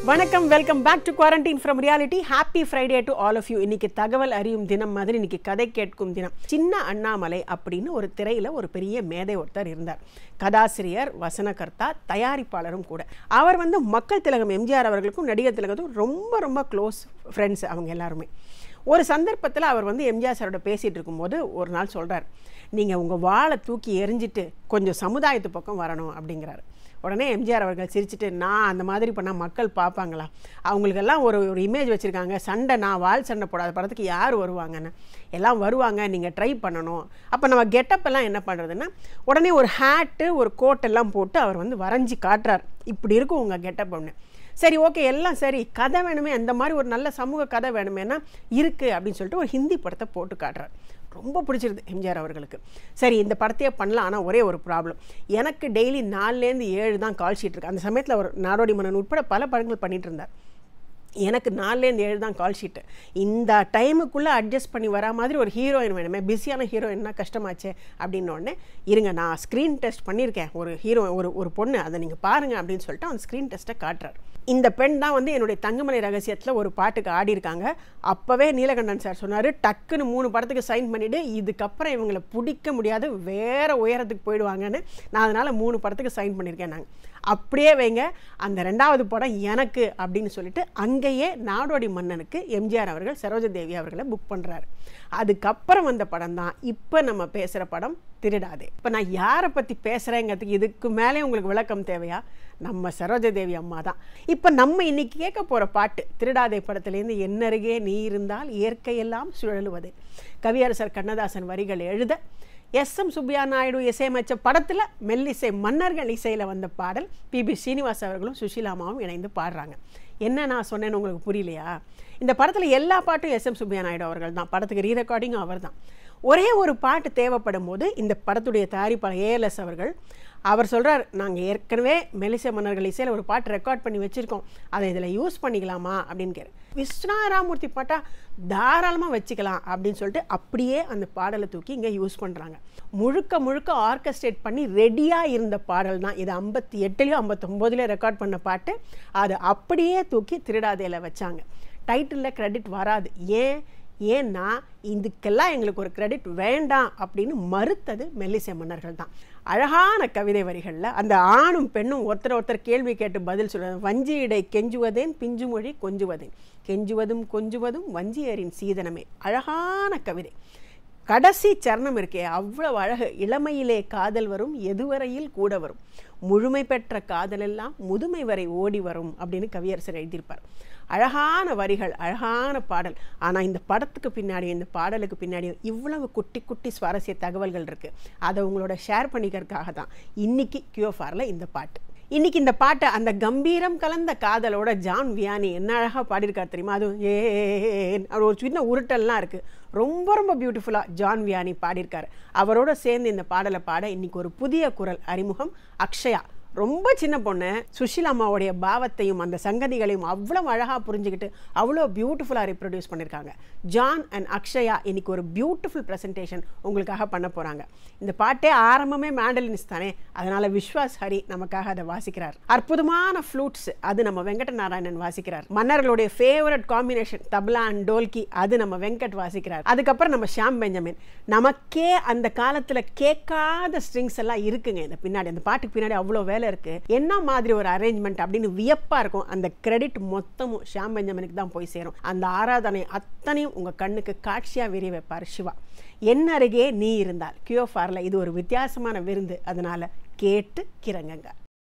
வணக்கம் welcome back to quarantine from reality happy Friday to all of you இன்னைக்கு தகவல் அறியும் தினம் மாதிரி இன்னைக்கு கதை கேட்கும் தினம் சின்ன அண்ணாமலை அப்படின்னு ஒரு திரையில ஒரு பெரிய மேதை ஒருத்தர் இருந்தார் கதாசிரியர் வசனகர்த்தா தயாரிப்பாளரும் கூட அவர் வந்து மக்கள் திலகம் எம்ஜிஆர் அவர்களுக்கும் நடிகர் திலகத்துக்கும் ரொம்ப ரொம்ப க்ளோஸ் ஃப்ரெண்ட்ஸ் அவங்க எல்லாருமே ஒரு சந்தர்ப்பத்தில் அவர் வந்து எம்ஜிஆர் சாரோட பேசிகிட்டு இருக்கும்போது ஒரு நாள் சொல்கிறார் நீங்கள் உங்கள் வாளை தூக்கி எரிஞ்சிட்டு கொஞ்சம் சமுதாயத்து பக்கம் வரணும் அப்படிங்கிறாரு உடனே எம்ஜிஆர் அவர்கள் சிரிச்சிட்டு நான் அந்த மாதிரி பண்ணால் மக்கள் பார்ப்பாங்களா அவங்களுக்கெல்லாம் ஒரு ஒரு இமேஜ் வச்சுருக்காங்க சண்டை நான் வால் சண்டை போடாத படத்துக்கு யார் வருவாங்கன்னு எல்லாம் வருவாங்க நீங்கள் ட்ரை பண்ணணும் அப்போ நம்ம கெட்டப் எல்லாம் என்ன பண்ணுறதுன்னா உடனே ஒரு ஹேட்டு ஒரு கோட் எல்லாம் போட்டு அவர் வந்து வரைஞ்சி காட்டுறார் இப்படி இருக்கும் உங்கள் கெட்டப் ஒன்று சரி ஓகே எல்லாம் சரி கதை வேணுமே அந்த மாதிரி ஒரு நல்ல சமூக கதை வேணுமேனா இருக்குது அப்படின்னு சொல்லிட்டு ஒரு ஹிந்தி படத்தை போட்டு காட்டுறார் ரொம்ப பிடிச்சிருது எம்ஜிஆர் அவர்களுக்கு சரி இந்த படத்தையே பண்ணலாம் ஆனால் ஒரே ஒரு ப்ராப்ளம் எனக்கு டெய்லி நாலுலேருந்து ஏழு தான் கால் ஷீட் இருக்குது அந்த சமயத்தில் அவர் நாடோடி மன்னன் உட்பட பல படங்கள் பண்ணிட்டு இருந்தார் எனக்கு நாலுலேருந்து ஏழு தான் கால் ஷீட்டு இந்த டைமுக்குள்ளே அட்ஜஸ்ட் பண்ணி வரா மாதிரி ஒரு ஹீரோயின் வேணுமே பிஸியான ஹீரோயின்னா கஷ்டமாச்சே அப்படின்ன உடனே இருங்க நான் ஸ்க்ரீன் டெஸ்ட் பண்ணியிருக்கேன் ஒரு ஹீரோ ஒரு ஒரு பொண்ணு அதை நீங்கள் பாருங்கள் அப்படின்னு சொல்லிட்டு அந்த ஸ்க்ரீன் டெஸ்ட்டை காட்டுறாரு இந்த பெண் தான் வந்து என்னுடைய தங்கமலை ரகசியத்தில் ஒரு பாட்டுக்கு ஆடியிருக்காங்க அப்போவே நீலகண்டன் சார் சொன்னார் டக்குன்னு மூணு படத்துக்கு சைன் பண்ணிவிட்டு இதுக்கப்புறம் இவங்களை பிடிக்க முடியாது வேறு உயரத்துக்கு போயிடுவாங்கன்னு நான் அதனால் மூணு படத்துக்கு சைன் பண்ணியிருக்கேன் நாங்கள் அப்படியே வைங்க அந்த ரெண்டாவது படம் எனக்கு அப்படின்னு சொல்லிட்டு அங்கேயே நாடோடி மன்னனுக்கு எம்ஜிஆர் அவர்கள் சரோஜதேவி அவர்களை புக் பண்ணுறாரு அதுக்கப்புறம் வந்த படம் தான் இப்போ நம்ம பேசுகிற படம் திருடாதே இப்போ நான் யாரை பற்றி பேசுகிறேங்கிறதுக்கு இதுக்கு மேலே உங்களுக்கு விளக்கம் தேவையா நம்ம சரோஜதேவி அம்மா தான் இப்போ நம்ம இன்னைக்கு கேட்க போகிற பாட்டு திருடாதே படத்துலேருந்து என்னருகே நீ இருந்தால் இயற்கையெல்லாம் சுழலுவது கவியரசர் கண்ணதாசன் வரிகள் எழுத எஸ் எம் சுப்பியா நாயுடு இசையமைச்ச படத்தில் மெல்லிசை மன்னர்கள் இசையில் வந்த பாடல் பிபி ஸ்ரீனிவாஸ் அவர்களும் சுஷீலாமாவும் இணைந்து பாடுறாங்க என்ன நான் சொன்னேன்னு உங்களுக்கு புரியலையா இந்த படத்தில் எல்லா பாட்டும் எஸ் எம் சுப்பியா நாயுடு அவர்கள் தான் படத்துக்கு ரீ ரெக்கார்டிங்கும் அவர் தான் ஒரே ஒரு பாட்டு தேவைப்படும் போது இந்த படத்துடைய தயாரிப்பாளர் ஏஎல்எஸ் அவர்கள் அவர் சொல்கிறார் நாங்கள் ஏற்கனவே மெலிசை மன்னர்கள் இசையில் ஒரு பாட்டு ரெக்கார்ட் பண்ணி வச்சுருக்கோம் அதை இதில் யூஸ் பண்ணிக்கலாமா அப்படின்னு கேரு விஸ்வநாராமூர்த்தி பாட்டா தாராளமாக வச்சுக்கலாம் அப்படின்னு சொல்லிட்டு அப்படியே அந்த பாடலை தூக்கி இங்கே யூஸ் பண்ணுறாங்க முழுக்க முழுக்க ஆர்கஸ்ட்ரேட் பண்ணி ரெடியாக இருந்த பாடல் தான் இது ஐம்பத்தி எட்டுலேயும் ஐம்பத்தொம்போதுலேயும் ரெக்கார்ட் பண்ண பாட்டு அது அப்படியே தூக்கி திருடாதையில் வச்சாங்க டைட்டிலில் கிரெடிட் வராது ஏன் ஏன்னா இதுக்கெல்லாம் எங்களுக்கு ஒரு கிரெடிட் வேண்டாம் அப்படின்னு மறுத்தது மெல்லிசை மன்னர்கள் தான் அழகான கவிதை வரிகளில் அந்த ஆணும் பெண்ணும் ஒருத்தர் ஒருத்தர் கேள்வி கேட்டு பதில் சொல்லுவது வஞ்சி இடை கெஞ்சுவதேன் பிஞ்சு மொழி கொஞ்சுவதேன் கெஞ்சுவதும் கொஞ்சுவதும் வஞ்சியரின் சீதனமே அழகான கவிதை கடைசி சரணம் இருக்கே அவ்வளவு அழகு இளமையிலே காதல் வரும் எதுவரையில் கூட வரும் முழுமை பெற்ற காதலெல்லாம் முதுமை வரை ஓடி வரும் அப்படின்னு கவியரசர் எழுதியிருப்பார் அழகான வரிகள் அழகான பாடல் ஆனால் இந்த படத்துக்கு பின்னாடி இந்த பாடலுக்கு பின்னாடி இவ்வளவு குட்டி குட்டி சுவாரஸ்ய தகவல்கள் இருக்குது அதை உங்களோட ஷேர் பண்ணிக்கிறதுக்காக தான் இன்னைக்கு கியூஎஃப்ஆரில் இந்த பாட்டு இன்னைக்கு இந்த பாட்டை அந்த கம்பீரம் கலந்த காதலோட ஜான் வியானி என்ன அழகாக பாடியிருக்கார் தெரியுமா அதுவும் ஏ அவர் ஒரு சின்ன உருட்டல்லாம் இருக்குது ரொம்ப ரொம்ப பியூட்டிஃபுல்லாக ஜான் வியானி பாடியிருக்காரு அவரோட சேர்ந்து இந்த பாடலை பாட இன்னைக்கு ஒரு புதிய குரல் அறிமுகம் அக்ஷயா ரொம்ப சின்ன பொண்ணு சுஷிலா அம்மாவுடைய பாவத்தையும் அந்த சங்கதிகளையும் அவ்வளோ அழகாக புரிஞ்சுக்கிட்டு அவ்வளோ பியூட்டிஃபுல்லாக ரிப்ரொடியூஸ் பண்ணியிருக்காங்க ஜான் அண்ட் அக்ஷயா இன்னைக்கு ஒரு பியூட்டிஃபுல் ப்ரெசன்டேஷன் உங்களுக்காக பண்ண போகிறாங்க இந்த பாட்டே ஆரம்பமே மேண்டலின்ஸ் தானே அதனால் விஸ்வாஸ் ஹரி நமக்காக அதை வாசிக்கிறார் அற்புதமான ஃப்ளூட்ஸ் அது நம்ம வெங்கட நாராயணன் வாசிக்கிறார் மன்னர்களுடைய favourite combination tabla and dholki அது நம்ம வெங்கட் வாசிக்கிறார் அதுக்கப்புறம் நம்ம ஷாம் பெஞ்சமின் நமக்கே அந்த காலத்தில் கேட்காத ஸ்ட்ரிங்ஸ் எல்லாம் இருக்குங்க இந்த பின்னாடி அந்த பாட்டுக்கு பின்னாடி அவ்வளோ வேலை இருக்கு என்ன மாதிரி ஒரு அரேஞ்ச்மெண்ட் அப்படின்னு வியப்பா இருக்கும் அந்த கிரெடிட் மொத்தமும் ஷாம் பெஞ்சமினுக்கு தான் போய் சேரும் அந்த ஆராதனை அத்தனையும் உங்க கண்ணுக்கு காட்சியா விரிய வைப்பார் சிவா என் அருகே நீ இருந்தால் கியோஃபார்ல இது ஒரு வித்தியாசமான விருந்து அதனால கேட்டு கிறங்குங்க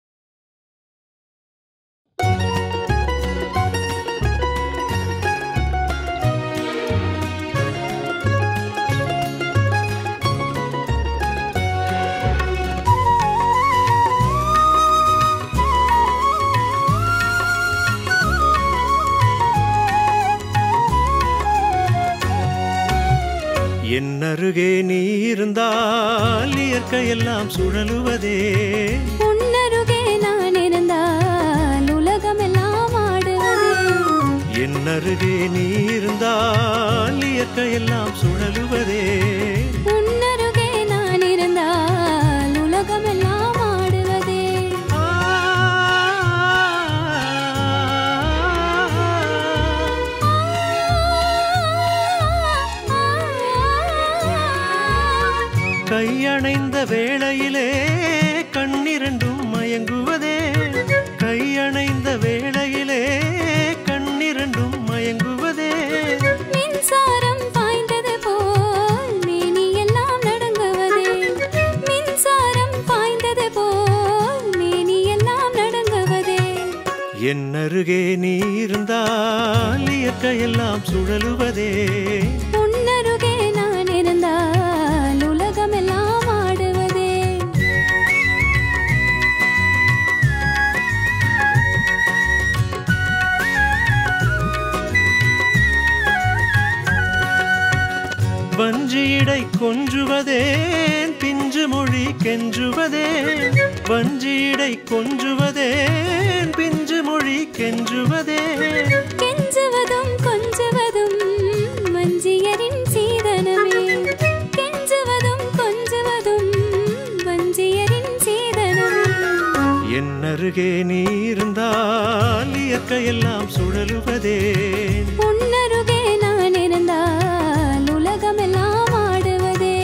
என் அருகே நீ இருந்தால் இயற்கையெல்லாம் சுழலுவதே உன்னருகே நான் இருந்தால் உலகமெல்லாம் ஆடுவது என் அருகே நீ இருந்தால் இயற்கையெல்லாம் சுழலுவதே உன்னருகே நான் இருந்தால் உலகமெல்லாம் ஆடுவதே ஆ வேளையிலே கண்ணிரண்டும் மயங்குவதே கையணைந்த வேளையிலே கண்ணிரண்டும் மயங்குவதே மின்சாரம் பாய்ந்தது போல் மேனி எல்லாம் நடுங்குவதே மின்சாரம் பாய்ந்தது போல் மேனி எல்லாம் நடுங்குவதே என் அருகே நீ இருந்தால் இயற்கையெல்லாம் சுழலுவதே உன்னருகே நான் இருந்தால் உலகமெல்லாம் ஆடுவதே வஞ்சியடை கொஞ்சுவதேன் பிஞ்சு மொழி கெஞ்சுவதே வஞ்சியடை கொஞ்சுவதேன் பிஞ்சு மொழி கெஞ்சுவதே கெஞ்சுவதும் கொஞ்சுவதும் மஞ்சியரின் சீதனமே கெஞ்சுவதும் கொஞ்சுவதும் மஞ்சியரின் சீதனமே என் அருகே நீ இருந்தால் இயற்கையெல்லாம் சுழலுவதே உன்னருகே நான் இருந்தால் உலகமெல்லாம் ஆடுவதே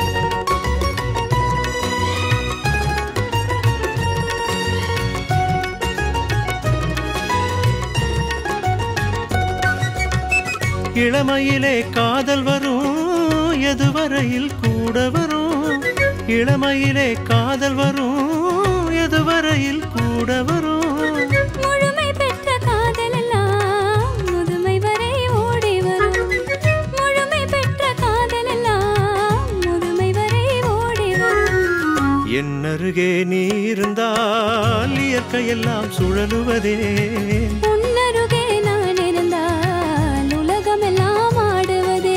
இளமையிலே காதல் வரும் எதுவரையில் கூட வரும் இளமையிலே காதல் வரும் எதுவரையில் கூட வரும் முழுமை பெற்ற காதலெல்லாம் முதுமை வரை ஓடி வரும் முழுமை பெற்ற காதலெல்லாம் முதுமை வரை ஓடி வரும் என் அருகே நீ இருந்தால் இயற்கையெல்லாம் சுழலுவதே உன்னருகே நான் இருந்தால் உலகமெல்லாம் ஆடுவதே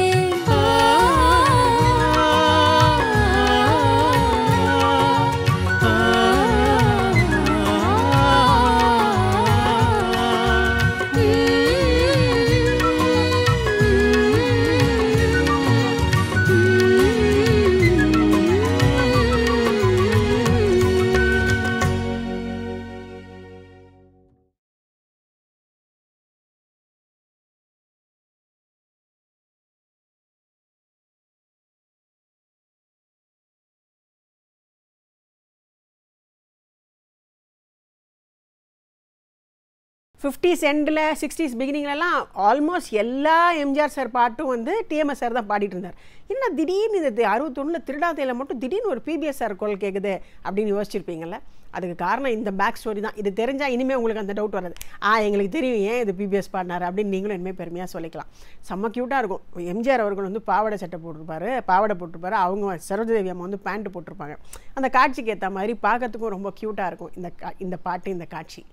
ஃபிஃப்டிஸ் எண்டில் சிக்ஸ்டீஸ் பிகினிங்லலாம் ஆல்மோஸ்ட் எல்லா எம்ஜிஆர் சார் பாட்டும் வந்து டிஎம்எஸ் சார் தான் பாடிட்டு இருந்தார் என்ன திடீர்னு இந்த அறுபத்தொன்னில் திருடாத்தையில் மட்டும் திடீர்னு ஒரு பிபிஎஸ் சார் குரல் கேட்குது அப்படின்னு யோசிச்சிருப்பீங்கல்ல அதுக்கு காரணம் இந்த பேக் ஸ்டோரி தான் இது தெரிஞ்சால் இனிமேல் உங்களுக்கு அந்த டவுட் வராது ஆ எங்களுக்கு தெரியும் ஏன் இது பிபிஎஸ் பாடினார் அப்படின்னு நீங்களும் இனிமேல் பெருமையாக சொல்லிக்கலாம் செம்ம க்யூட்டாக இருக்கும் எம்ஜிஆர் அவர்கள் வந்து பாவாடை சட்டை போட்டிருப்பாரு பாவாடை போட்டிருப்பாரு அவங்க சரோஜதேவி அம்மா வந்து பேண்ட் போட்டிருப்பாங்க அந்த காட்சிக்கு ஏற்ற மாதிரி பார்க்கறதுக்கும் ரொம்ப க்யூட்டாக இருக்கும் இந்த கா- இந்த பாட்டு இந்த காட்சி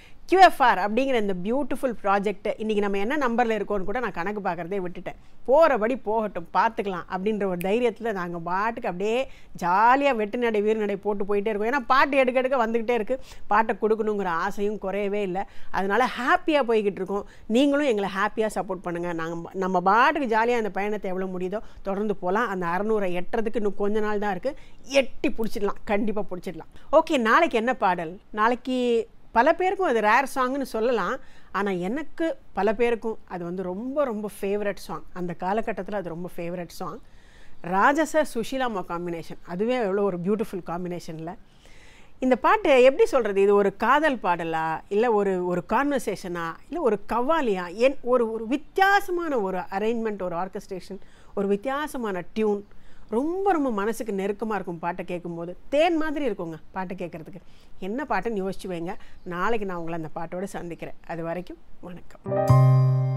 QFR அப்படிங்கிற இந்த பியூட்டிஃபுல் ப்ராஜெக்ட் இன்றைக்கி நம்ம என்ன நம்பரில் இருக்கோன்னு கூட நான் கணக்கு பார்க்குறதே விட்டுட்டேன் போகிறபடி போகட்டும் பார்த்துக்கலாம் அப்படின்ற ஒரு தைரியத்தில் நாங்கள் பாட்டுக்கு அப்படியே ஜாலியாக வெட்டு நடை வீறு நடை போட்டு போயிட்டே இருக்கோம் ஏன்னா பாட்டு எடுக்க எடுக்க வந்துக்கிட்டே இருக்குது பாட்டை கொடுக்கணுங்கிற ஆசையும் குறையவே இல்லை அதனால ஹாப்பியாக போய்கிட்டு இருக்கோம் நீங்களும் எங்களை ஹாப்பியாக சப்போர்ட் பண்ணுங்கள் நாங்கள் நம்ம பாட்டுக்கு ஜாலியாக அந்த பயணத்தை எவ்வளோ முடியுதோ தொடர்ந்து போகலாம் அந்த அறநூறை எட்டுறதுக்கு இன்னும் கொஞ்ச நாள் தான் இருக்குது எட்டி பிடிச்சிடலாம் கண்டிப்பாக பிடிச்சிடலாம் ஓகே நாளைக்கு என்ன பாடல் நாளைக்கு பல பேருக்கும் அது ரேர் சாங்னு சொல்லலாம் ஆனால் எனக்கு பல பேருக்கும் அது வந்து ரொம்ப ரொம்ப ஃபேவரட் சாங் அந்த காலகட்டத்தில் அது ரொம்ப ஃபேவரட் சாங் ராஜச சுஷீலாமா காம்பினேஷன் அதுவே எவ்வளோ ஒரு பியூட்டிஃபுல் காம்பினேஷனில் இந்த பாட்டு எப்படி சொல்கிறது இது ஒரு காதல் பாடலா இல்லை ஒரு ஒரு கான்வர்சேஷனா இல்லை ஒரு கவ்வாலியா என் ஒரு ஒரு வித்தியாசமான ஒரு அரேஞ்ச்மெண்ட் ஒரு ஆர்கஸ்ட்ரேஷன் ஒரு வித்தியாசமான டியூன் ரொம்ப ரொம்ப மனசுக்கு நெருக்கமாக இருக்கும் பாட்டை கேட்கும்போது தேன் மாதிரி இருக்குங்க பாட்டை கேட்குறதுக்கு என்ன பாட்டுன்னு யோசிச்சு வைங்க நாளைக்கு நான் உங்களை அந்த பாட்டோட சந்திக்கிறேன் அது வரைக்கும் வணக்கம்